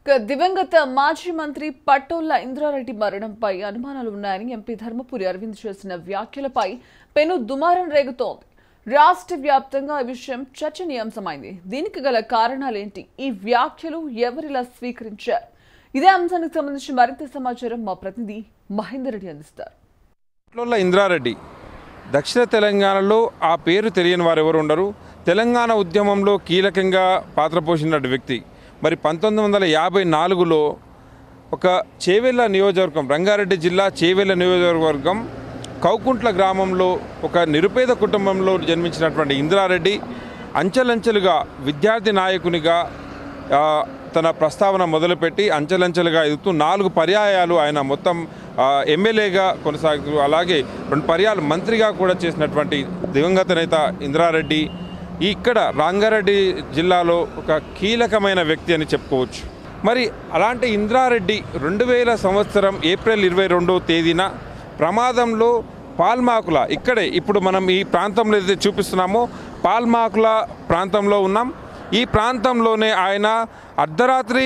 ఇక దివంగత మాజీ మంత్రి పట్టోళ్ల ఇంద్రారెడ్డి మరణంపై అనుమానాలు ఉన్నాయని ఎంపీ ధర్మపురి అరవింద్ చేసిన వ్యాఖ్యలపై పెను దుమారం రేగుతోంది రాష్ట్ర వ్యాప్తంగా ఈ విషయం చర్చనీయాంశమైంది దీనికి గల కారణాలేంటి ఈ వ్యాఖ్యలు ఎవరిలా స్వీకరించారు ఇదే అంశానికి సంబంధించి మరింత సమాచారం మా ప్రతినిధి మహేందర్ రెడ్డి అందిస్తారు పట్లోళ్ళ ఇంద్రారెడ్డి దక్షిణ తెలంగాణలో ఆ పేరు తెలియని వారు ఎవరు ఉండరు తెలంగాణ ఉద్యమంలో కీలకంగా పాత్ర పోషించిన వ్యక్తి మరి పంతొమ్మిది వందల యాభై నాలుగులో ఒక చేవెళ్ళ నియోజకవర్గం రంగారెడ్డి జిల్లా చేవెళ్ళ నియోజకవర్గం కౌకుంట్ల గ్రామంలో ఒక నిరుపేద కుటుంబంలో జన్మించినటువంటి ఇంద్రారెడ్డి అంచెలంచెలుగా విద్యార్థి నాయకునిగా ఆ, తన ప్రస్తావన మొదలుపెట్టి అంచెలంచెలుగా ఎదుగుతూ నాలుగు పర్యాయాలు ఆయన మొత్తం ఆ, ఎమ్మెల్యేగా కొనసాగుతూ అలాగే రెండు పర్యాలు మంత్రిగా కూడా చేసినటువంటి దివంగత నేత ఇంద్రారెడ్డి ఈ ఇక్కడ రంగారెడ్డి జిల్లాలో ఒక కీలకమైన వ్యక్తి అని చెప్పుకోవచ్చు మరి అలాంటి ఇంద్రారెడ్డి రెండు వేల సంవత్సరం ఏప్రిల్ ఇరవై రెండవ తేదీన ప్రమాదంలో పాల్మాకుల ఇక్కడే ఇప్పుడు మనం ఈ ప్రాంతంలో ఏదైతే చూపిస్తున్నామో పాల్మాకుల ప్రాంతంలో ఉన్నాం ఈ ప్రాంతంలోనే ఆయన అర్ధరాత్రి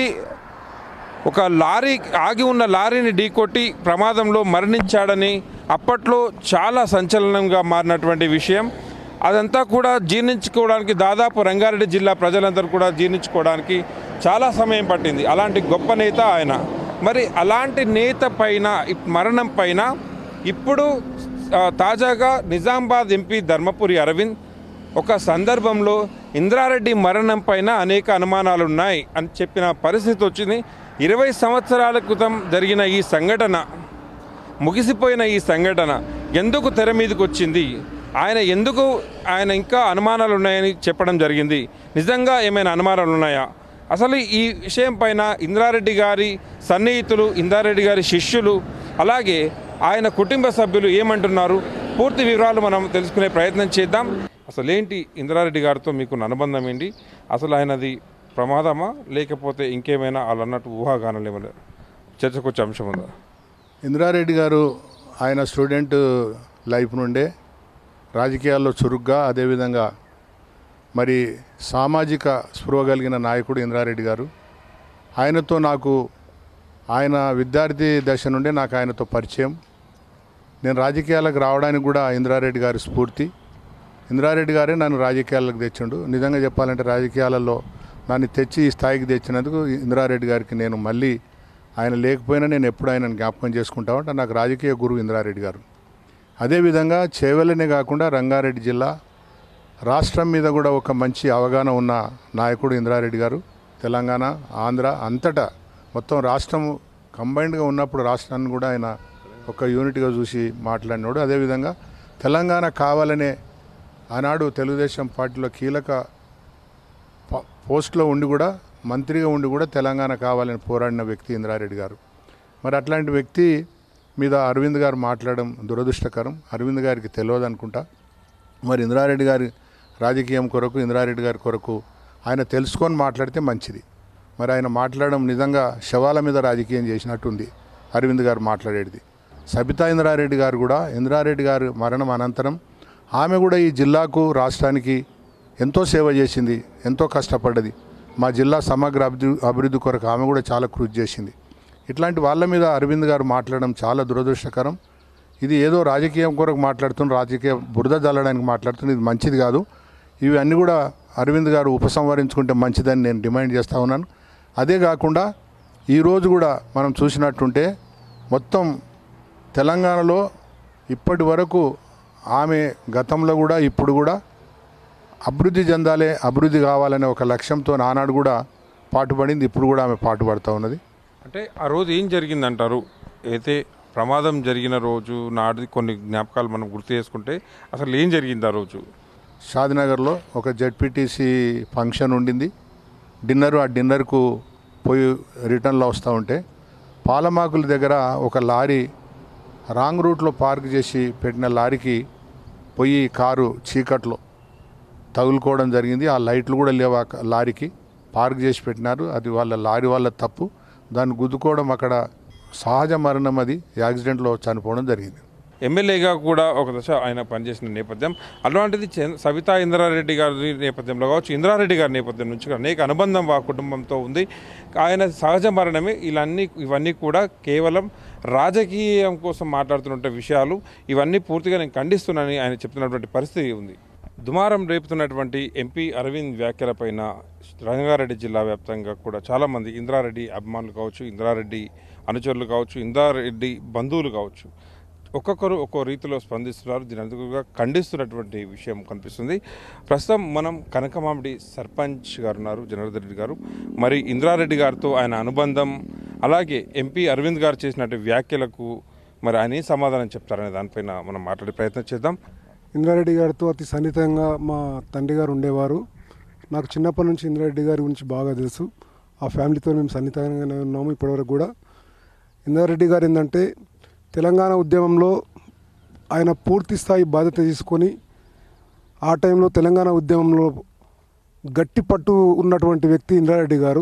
ఒక లారీ ఆగి ఉన్న లారీని ఢీకొట్టి ప్రమాదంలో మరణించాడని అప్పట్లో చాలా సంచలనంగా మారినటువంటి విషయం అదంతా కూడా జీర్ణించుకోవడానికి దాదాపు రంగారెడ్డి జిల్లా ప్రజలందరూ కూడా జీర్ణించుకోవడానికి చాలా సమయం పట్టింది అలాంటి గొప్ప నేత ఆయన మరి అలాంటి నేత పైన ఇప్- మరణం పైన ఇప్పుడు ఆ, తాజాగా నిజామాబాద్ ఎంపీ ధర్మపురి అరవింద్ ఒక సందర్భంలో ఇంద్రారెడ్డి మరణం పైన అనేక అనుమానాలు ఉన్నాయి అని చెప్పిన పరిస్థితి వచ్చింది ఇరవై సంవత్సరాల క్రితం జరిగిన ఈ సంఘటన ముగిసిపోయిన ఈ సంఘటన ఎందుకు తెర మీదకి వచ్చింది ఆయన ఎందుకు ఆయన ఇంకా అనుమానాలు ఉన్నాయని చెప్పడం జరిగింది నిజంగా ఏమైనా అనుమానాలు ఉన్నాయా అసలు ఈ విషయం పైన ఇంద్రారెడ్డి గారి సన్నిహితులు ఇంద్రారెడ్డి గారి శిష్యులు అలాగే ఆయన కుటుంబ సభ్యులు ఏమంటున్నారు పూర్తి వివరాలు మనం తెలుసుకునే ప్రయత్నం చేద్దాం అసలు ఏంటి ఇంద్రారెడ్డి గారితో మీకు అనుబంధం ఏంటి అసలు ఆయనది ప్రమాదమా లేకపోతే ఇంకేమైనా వాళ్ళు అన్నట్టు ఊహాగానాలు ఏమైనా చర్చకొచ్చే అంశం ఉందా ఇందిరారెడ్డి గారు ఆయన స్టూడెంట్ లైఫ్ నుండే రాజకీయాల్లో చురుగ్గా అదేవిధంగా మరి సామాజిక స్పృహ కలిగిన నాయకుడు ఇంద్రారెడ్డి గారు ఆయనతో నాకు ఆయన విద్యార్థి దశ నుండే నాకు ఆయనతో పరిచయం నేను రాజకీయాలకు రావడానికి కూడా ఇంద్రారెడ్డి గారి స్ఫూర్తి ఇంద్రారెడ్డి గారే నన్ను రాజకీయాలకు తెచ్చిండు నిజంగా చెప్పాలంటే రాజకీయాలలో నన్ను తెచ్చి ఈ స్థాయికి తెచ్చినందుకు ఇంద్రారెడ్డి గారికి నేను మళ్ళీ ఆయన లేకపోయినా నేను ఎప్పుడు ఆయనను జ్ఞాపకం చేసుకుంటా ఉంటా నాకు రాజకీయ గురువు ఇంద్రారెడ్డి గారు అదేవిధంగా చేవెళ్ళనే కాకుండా రంగారెడ్డి జిల్లా రాష్ట్రం మీద కూడా ఒక మంచి అవగాహన ఉన్న నాయకుడు ఇంద్రారెడ్డి గారు తెలంగాణ ఆంధ్ర అంతటా మొత్తం రాష్ట్రం కంబైన్డ్గా ఉన్నప్పుడు రాష్ట్రాన్ని కూడా ఆయన ఒక యూనిట్గా చూసి మాట్లాడినాడు అదేవిధంగా తెలంగాణ కావాలనే ఆనాడు తెలుగుదేశం పార్టీలో కీలక ప- పోస్ట్లో ఉండి కూడా మంత్రిగా ఉండి కూడా తెలంగాణ కావాలని పోరాడిన వ్యక్తి ఇంద్రారెడ్డి గారు మరి అట్లాంటి వ్యక్తి మీద అరవింద్ గారు మాట్లాడడం దురదృష్టకరం అరవింద్ గారికి తెలియదు అనుకుంటా మరి ఇంద్రారెడ్డి గారి రాజకీయం కొరకు ఇంద్రారెడ్డి గారి కొరకు ఆయన తెలుసుకొని మాట్లాడితే మంచిది మరి ఆయన మాట్లాడడం నిజంగా శవాల మీద రాజకీయం చేసినట్టుంది అరవింద్ గారు మాట్లాడేది సబితా ఇంద్రారెడ్డి గారు కూడా ఇంద్రారెడ్డి గారు మరణం అనంతరం ఆమె కూడా ఈ జిల్లాకు రాష్ట్రానికి ఎంతో సేవ చేసింది ఎంతో కష్టపడ్డది మా జిల్లా సమగ్ర అభివృద్ధి అభివృద్ధి కొరకు ఆమె కూడా చాలా కృషి చేసింది ఇట్లాంటి వాళ్ళ మీద అరవింద్ గారు మాట్లాడడం చాలా దురదృష్టకరం ఇది ఏదో రాజకీయం కొరకు మాట్లాడుతున్న రాజకీయ బురద జల్లడానికి మాట్లాడుతున్న ఇది మంచిది కాదు ఇవి అన్నీ కూడా అరవింద్ గారు ఉపసంహరించుకుంటే మంచిదని నేను డిమాండ్ చేస్తూ ఉన్నాను అదే కాకుండా ఈరోజు కూడా మనం చూసినట్టుంటే మొత్తం తెలంగాణలో ఇప్పటి వరకు ఆమె గతంలో కూడా ఇప్పుడు కూడా అభివృద్ధి చెందాలి అభివృద్ధి కావాలనే ఒక లక్ష్యంతో ఆనాడు కూడా పాటుపడింది ఇప్పుడు కూడా ఆమె పాటుపడుతూ ఉన్నది అంటే ఆ రోజు ఏం జరిగిందంటారు అయితే ప్రమాదం జరిగిన రోజు నాటిది కొన్ని జ్ఞాపకాలు మనం గుర్తు చేసుకుంటే అసలు ఏం జరిగింది ఆ రోజు షాద్నగర్లో ఒక జెడ్పీటీసీ ఫంక్షన్ ఉండింది డిన్నర్ ఆ డిన్నర్కు పోయి రిటర్న్లో వస్తూ ఉంటే పాలమాకుల దగ్గర ఒక లారీ రాంగ్ రూట్లో పార్క్ చేసి పెట్టిన లారీకి పోయి కారు చీకట్లో తగులుకోవడం జరిగింది ఆ లైట్లు కూడా లేవు ఆ క- లారీకి పార్క్ చేసి పెట్టినారు అది వాళ్ళ లారీ వాళ్ళ తప్పు దాన్ని గుద్దుకోవడం అక్కడ సహజ మరణం అది యాక్సిడెంట్లో చనిపోవడం జరిగింది ఎమ్మెల్యేగా కూడా ఒక దశ ఆయన పనిచేసిన నేపథ్యం అలాంటిది చంద్ర- సవితా ఇంద్రారెడ్డి గారి నేపథ్యంలో కావచ్చు ఇంద్రారెడ్డి గారి నేపథ్యం నుంచి కూడా అనేక అనుబంధం ఆ కుటుంబంతో ఉంది ఆయన సహజ మరణమే ఇవన్నీ ఇవన్నీ కూడా కేవలం రాజకీయం కోసం మాట్లాడుతున్న విషయాలు ఇవన్నీ పూర్తిగా నేను ఖండిస్తున్నానని ఆయన చెప్తున్నటువంటి పరిస్థితి ఉంది దుమారం రేపుతున్నటువంటి ఎంపీ అరవింద్ వ్యాఖ్యలపైన రంగారెడ్డి జిల్లా వ్యాప్తంగా కూడా చాలామంది ఇంద్రారెడ్డి అభిమానులు కావచ్చు ఇంద్రారెడ్డి అనుచరులు కావచ్చు ఇంద్రారెడ్డి బంధువులు కావచ్చు ఒక్కొక్కరు ఒక్కో రీతిలో స్పందిస్తున్నారు దీని అందుకుగా ఖండిస్తున్నటువంటి విషయం కనిపిస్తుంది ప్రస్తుతం మనం కనకమామిడి సర్పంచ్ గారు ఉన్నారు జనార్దన్ రెడ్డి గారు మరి ఇంద్రారెడ్డి గారితో ఆయన అనుబంధం అలాగే ఎంపీ అరవింద్ గారు చేసినటువంటి వ్యాఖ్యలకు మరి ఆయన ఏం సమాధానం చెప్తారనే దానిపైన మనం మాట్లాడే ప్రయత్నం చేద్దాం ఇంద్రారెడ్డి గారితో అతి సన్నిహితంగా మా తండ్రి గారు ఉండేవారు నాకు చిన్నప్పటి నుంచి ఇంద్రారెడ్డి గారి గురించి బాగా తెలుసు ఆ ఫ్యామిలీతో మేము సన్నిహితంగానే ఉన్నాము ఇప్పటివరకు కూడా ఇంద్రారెడ్డి గారు ఏంటంటే తెలంగాణ ఉద్యమంలో ఆయన పూర్తి స్థాయి బాధ్యత తీసుకొని ఆ టైంలో తెలంగాణ ఉద్యమంలో గట్టి పట్టు ఉన్నటువంటి వ్యక్తి ఇంద్రారెడ్డి గారు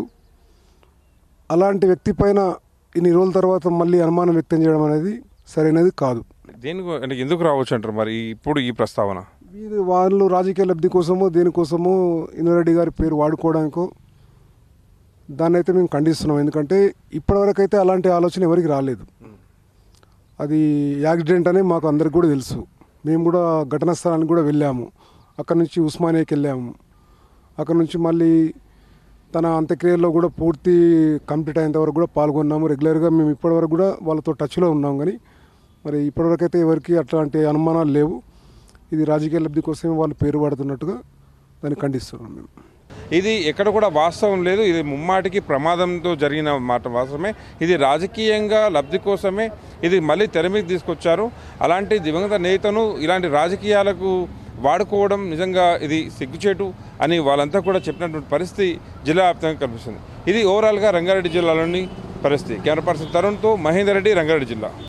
అలాంటి వ్యక్తి పైన ఇన్ని రోజుల తర్వాత మళ్ళీ అనుమానం వ్యక్తం చేయడం అనేది సరైనది కాదు దేని గు- అంటే ఎందుకు రావచ్చు అంటారు మరి ఇప్పుడు ఈ ప్రస్తావన ఇది వాళ్ళు రాజకీయ లబ్ధి కోసమో దేనికోసమో ఇంద్రారెడ్డి గారి పేరు వాడుకోవడానికో దాన్ని అయితే మేము ఖండిస్తున్నాం ఎందుకంటే ఇప్పటివరకు అయితే అలాంటి ఆలోచన ఎవరికి రాలేదు అది యాక్సిడెంట్ అని మాకు అందరికి కూడా తెలుసు మేము కూడా ఘటనా స్థలానికి కూడా వెళ్ళాము అక్కడ నుంచి ఉస్మానియాకి వెళ్ళాము అక్కడ నుంచి మళ్ళీ తన అంత్యక్రియల్లో కూడా పూర్తి కంప్లీట్ అయ్యేంత వరకు కూడా పాల్గొన్నాము రెగ్యులర్గా మేము ఇప్పటివరకు కూడా వాళ్ళతో టచ్లో ఉన్నాం కానీ మరి ఇప్పటివరకు అయితే ఎవరికి అట్లాంటి అనుమానాలు లేవు ఇది రాజకీయ లబ్ధి కోసమే వాళ్ళు పేరు పడుతున్నట్టుగా దాన్ని ఖండిస్తున్నాం మేము ఇది ఎక్కడ కూడా వాస్తవం లేదు ఇది ముమ్మాటికి ప్రమాదంతో జరిగిన మాట వాస్తవమే ఇది రాజకీయంగా లబ్ధి కోసమే ఇది మళ్ళీ తెర మీద తీసుకొచ్చారు అలాంటి దివంగత నేతను ఇలాంటి రాజకీయాలకు వాడుకోవడం నిజంగా ఇది సిగ్గుచేటు అని వాళ్ళంతా కూడా చెప్పినటువంటి పరిస్థితి జిల్లా వ్యాప్తంగా కనిపిస్తుంది ఇది ఓవరాల్గా రంగారెడ్డి జిల్లాలోని పరిస్థితి కెమెరా పర్సన్ తరుణ్తో మహేందర్ రెడ్డి రంగారెడ్డి జిల్లా